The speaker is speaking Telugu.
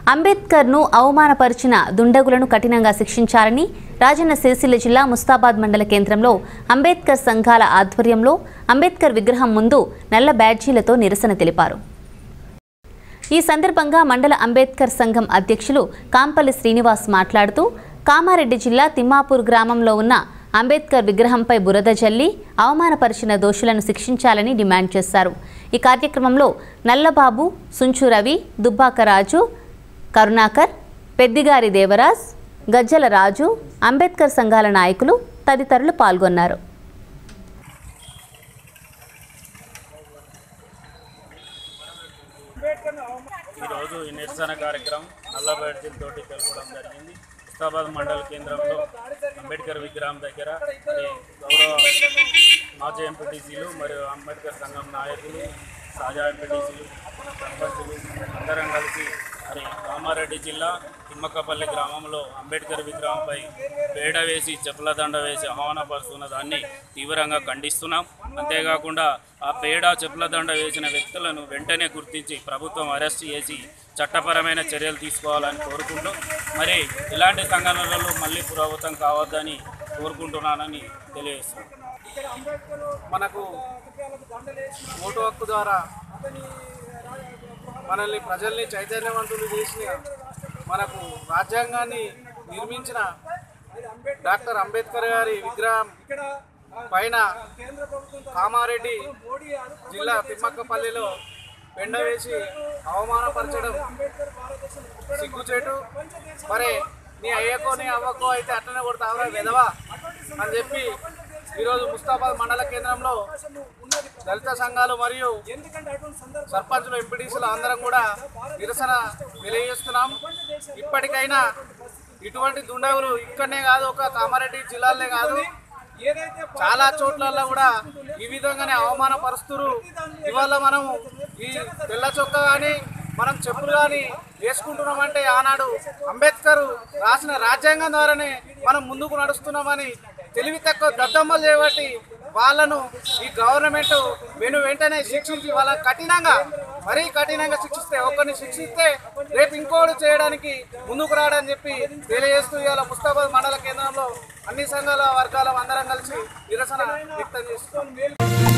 అంబేద్కర్ను అవమానపరిచిన దుండగులను కఠినంగా శిక్షించాలని రాజన్న సిరిసిల్ల జిల్లా ముస్తాబాద్ మండల కేంద్రంలో అంబేద్కర్ సంఘాల ఆధ్వర్యంలో అంబేద్కర్ విగ్రహం ముందు నల్ల బ్యాడ్జీలతో నిరసన తెలిపారు ఈ సందర్భంగా మండల అంబేద్కర్ సంఘం అధ్యక్షులు కాంపల్లి శ్రీనివాస్ మాట్లాడుతూ కామారెడ్డి జిల్లా తిమ్మాపూర్ గ్రామంలో ఉన్న అంబేద్కర్ విగ్రహంపై బురద జల్లి అవమానపరిచిన దోషులను శిక్షించాలని డిమాండ్ చేశారు ఈ కార్యక్రమంలో నల్లబాబు సుంచు రవి దుబ్బాక రాజు కరుణాకర్ పెద్దిగారి దేవరాజ్ గజ్జల రాజు అంబేద్కర్ సంఘాల నాయకులు తదితరులు పాల్గొన్నారు ఈరోజు ఈ నిరసన కార్యక్రమం నల్ల తోటి తెలపడం జరిగింది ముస్తాబాద్ మండల కేంద్రంలో అంబేద్కర్ విగ్రహం దగ్గర మరి గౌరవ మాజీ ఎంపీటీసీలు మరియు అంబేద్కర్ సంఘం నాయకులు తాజా ఎంపీటీసీలు సర్పంచులు అందరం కలిసి మరి కామారెడ్డి జిల్లా తిమ్మక్కపల్లి గ్రామంలో అంబేద్కర్ విగ్రహంపై పేడ వేసి చెప్పుల దండ వేసి అవమానపరుస్తున్న దాన్ని తీవ్రంగా ఖండిస్తున్నాం అంతేకాకుండా ఆ పేడ చెప్పుల దండ వేసిన వ్యక్తులను వెంటనే గుర్తించి ప్రభుత్వం అరెస్ట్ చేసి చట్టపరమైన చర్యలు తీసుకోవాలని కోరుకుంటూ మరి ఇలాంటి సంఘటనలు మళ్ళీ పురోగతం కావద్దని కోరుకుంటున్నానని తెలియజేస్తున్నాను మనకు ఓటు హక్కు ద్వారా మనల్ని ప్రజల్ని చైతన్యవంతులు చేసిన మనకు రాజ్యాంగాన్ని నిర్మించిన డాక్టర్ అంబేద్కర్ గారి విగ్రహం పైన కామారెడ్డి జిల్లా తిమ్మక్కపల్లిలో పెండ వేసి అవమానపరచడం సిగ్గుచేటు మరి నీ అయ్యకో నీ అవ్వకో అయితే అట్లనే కొడతావురా విధవా అని చెప్పి ఈరోజు ముస్తాబాద్ మండల కేంద్రంలో దళిత సంఘాలు మరియు సర్పంచులు ఎంపీటీసీలు అందరం కూడా నిరసన తెలియజేస్తున్నాం ఇప్పటికైనా ఇటువంటి దుండగులు ఇక్కడనే కాదు ఒక కామారెడ్డి జిల్లాలోనే కాదు చాలా చోట్లలో కూడా ఈ విధంగానే అవమానపరుస్తురు ఇవాళ మనం ఈ తెల్ల చొక్క కానీ మనం చెప్పులు కానీ వేసుకుంటున్నామంటే ఆనాడు అంబేద్కర్ రాసిన రాజ్యాంగం ద్వారానే మనం ముందుకు నడుస్తున్నామని తెలివి తక్కువ దద్దమ్మలు చేయబట్టి వాళ్ళను ఈ గవర్నమెంట్ వెను వెంటనే శిక్షించి వాళ్ళ కఠినంగా మరీ కఠినంగా శిక్షిస్తే ఒకరిని శిక్షిస్తే రేపు ఇంకోటి చేయడానికి ముందుకు రాడని చెప్పి తెలియజేస్తూ ఇవాళ ముస్తాబాద్ మండల కేంద్రంలో అన్ని సంఘాల వర్గాల అందరం కలిసి నిరసన వ్యక్తం చేస్తున్నాం